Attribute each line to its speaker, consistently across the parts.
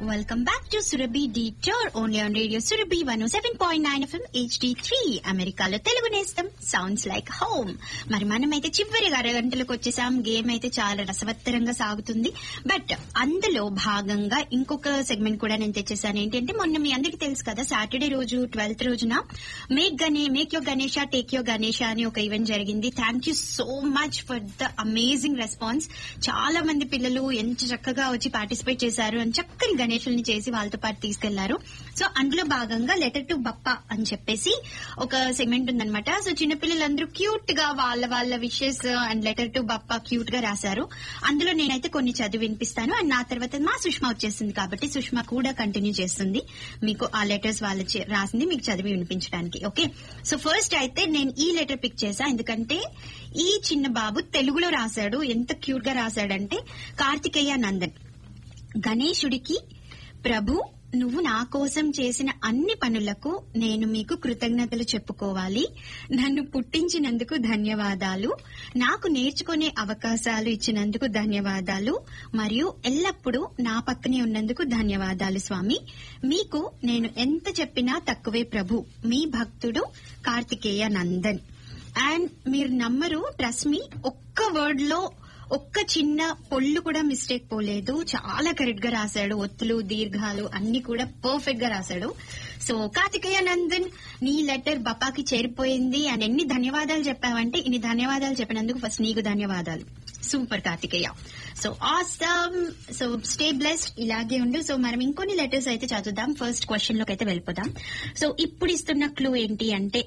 Speaker 1: Welcome back to Surabhi Detour only on Radio Surabhi 107.9 FM HD3 అమెరికాలో తెలుగు నేస్తం sounds like home మరి మనమైతే చివరిగా అరగంటలకు వచ్చేసాం గేమ్ అయితే చాలా రసవత్తరంగా సాగుతుంది బట్ అందులో భాగంగా ఇంకొక సెగ్మెంట్ కూడా నేను తెచ్చేసాను ఏంటంటే మొన్న మీ అందరికీ తెలుసు కదా సాటర్డే రోజు ట్వెల్త్ రోజున మేక్ గనే మేక్ యో గణేష టేక్ యో గణేష అని ఒక ఈవెంట్ జరిగింది thank you so much for the amazing response చాలా మంది పిల్లలు ఎంత చక్కగా వచ్చి పార్టిసిపేట్ చేశారు అని చక్కని గణేషుల్ని చేసి వాళ్ళతో పాటు తీసుకెళ్లారు సో అందులో భాగంగా లెటర్ టు బప్ప అని చెప్పేసి ఒక సెగ్మెంట్ ఉందన్నమాట సో చిన్నపిల్లలందరూ క్యూట్ గా వాళ్ళ వాళ్ళ wishes and letter to Bappa cute గా రాశారు అందులో నేనైతే కొన్ని చదివి వినిపిస్తాను అండ్ నా తర్వాత మా సుష్మా వచ్చేసింది కాబట్టి సుష్మా కూడా కంటిన్యూ చేస్తుంది మీకు ఆ లెటర్స్ వాళ్ళు చే- రాసింది మీకు చదివి వినిపించడానికి ఓకే సో ఫస్ట్ అయితే నేను ఈ లెటర్ పిక్ చేశా ఎందుకంటే ఈ చిన్న బాబు తెలుగులో రాశాడు ఎంత క్యూట్ గా రాశాడంటే కార్తికేయ నందన్ గణేశుడికి ప్రభు నువ్వు నా కోసం చేసిన అన్ని పనులకు నేను మీకు కృతజ్ఞతలు చెప్పుకోవాలి నన్ను పుట్టించినందుకు ధన్యవాదాలు నాకు నేర్చుకునే అవకాశాలు ఇచ్చినందుకు ధన్యవాదాలు మరియు ఎల్లప్పుడూ నా పక్కనే ఉన్నందుకు ధన్యవాదాలు స్వామి మీకు నేను ఎంత చెప్పినా తక్కువే ప్రభు మీ భక్తుడు కార్తికేయ నందన్ అండ్ మీరు నమ్మరు ట్రస్ట్ మీ ఒక్క వర్డ్ లో ఒక్క చిన్న పొల్లు కూడా మిస్టేక్ పోలేదు చాలా కరెక్ట్ గా రాశాడు ఒత్తులు దీర్ఘాలు అన్ని కూడా పర్ఫెక్ట్ గా రాశాడు సో కార్తికేయ నందన్ నీ లెటర్ బపాకి చేరిపోయింది అండ్ ఎన్ని ధన్యవాదాలు చెప్పావంటే ఇన్ని ధన్యవాదాలు చెప్పినందుకు ఫస్ట్ నీకు ధన్యవాదాలు super Karthikeya so awesome so stay blessed ఇలాగే ఉండు సో మనం ఇంకొన్ని లెటర్స్ అయితే చదువుదాం ఫస్ట్ క్వశ్చన్ లోకి అయితే వెళ్ళిపోదాం సో ఇప్పుడు ఇస్తున్న క్లూ ఏంటి అంటే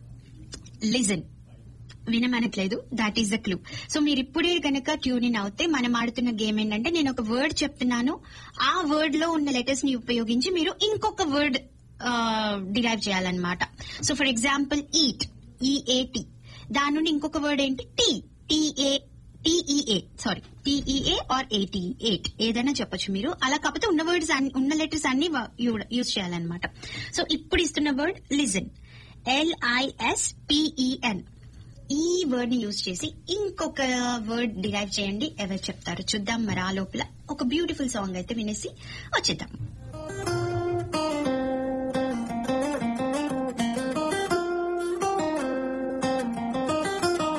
Speaker 1: లిజన్ వినమనట్లేదు that is the clue so మీరు ఇప్పుడే కనుక ట్యూన్ ఇన్ అవుతే మనం ఆడుతున్న గేమ్ ఏంటంటే నేను ఒక వర్డ్ చెప్తున్నాను ఆ వర్డ్ లో ఉన్న లెటర్స్ ని ఉపయోగించి మీరు ఇంకొక వర్డ్ డిరైవ్ చేయాలన్నమాట so for example eat E A T దాని నుండి ఇంకొక వర్డ్ ఏంటి T T A T E A sorry T E A R A T ate ఏదైనా చెప్పొచ్చు మీరు అలా కాకపోతే ఉన్న వర్డ్స్ ఉన్న లెటర్స్ అన్ని యూజ్ చేయాలన్నమాట సో ఇప్పుడు ఇస్తున్న word listen L I S P E N E word ని యూజ్ చేసి ఇంకొక వర్డ్ డిరైవ్ చేయండి ఎవరు చెప్తారు చూద్దాం మరి ఆ లోపల ఒక బ్యూటిఫుల్ సాంగ్ అయితే వినేసి వచ్చేద్దాం